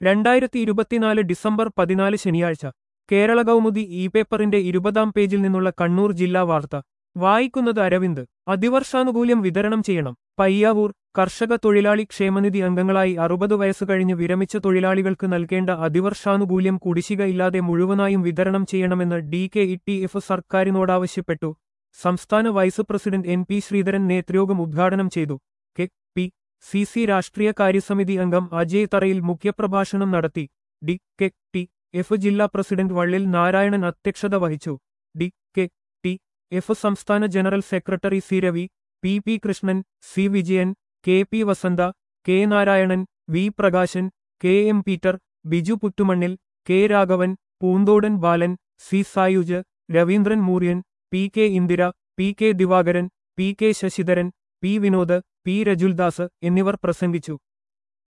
രണ്ടായിരത്തി ഇരുപത്തിനാല് ഡിസംബർ പതിനാല് ശനിയാഴ്ച കേരള കൗമുദി ഇ പേപ്പറിന്റെ ഇരുപതാം പേജിൽ നിന്നുള്ള കണ്ണൂർ ജില്ലാ വാർത്ത വായിക്കുന്നത് അരവിന്ദ് അതിവർഷാനുകൂല്യം വിതരണം ചെയ്യണം പയ്യാവൂർ കർഷക തൊഴിലാളി ക്ഷേമനിധി അംഗങ്ങളായി അറുപത് വയസ്സ് കഴിഞ്ഞ് വിരമിച്ച തൊഴിലാളികൾക്ക് നൽകേണ്ട അതിവർഷാനുകൂല്യം കുടിശ്ശിക ഇല്ലാതെ മുഴുവനായും വിതരണം ചെയ്യണമെന്ന് D K E T F സർക്കാരിനോടാവശ്യപ്പെട്ടു സംസ്ഥാന vice president N P Sreedharan നേതൃയോഗം ഉദ്ഘാടനം ചെയ്തു കെ പി സി സി രാഷ്ട്രീയ കാര്യസമിതി അംഗം അജയ് തറയിൽ മുഖ്യപ്രഭാഷണം നടത്തി ഡി കെ ടി എഫ് ജില്ലാ പ്രസിഡന്റ് വള്ളിൽ നാരായണൻ അധ്യക്ഷത വഹിച്ചു ഡി കെ ടി എഫ് സംസ്ഥാന general secretary C Ravi P P Krishnan C Vijayan K P Vasantha K Narayanan V Prakashan K M Peter Biju Puttumannil K Raghavan Poonthodan Balan C Sayuj Raveendran Mooryan P K Indira P K Divakaran P K Sasidharan P Vinod P Rajuldas എന്നിവർ പ്രസംഗിച്ചു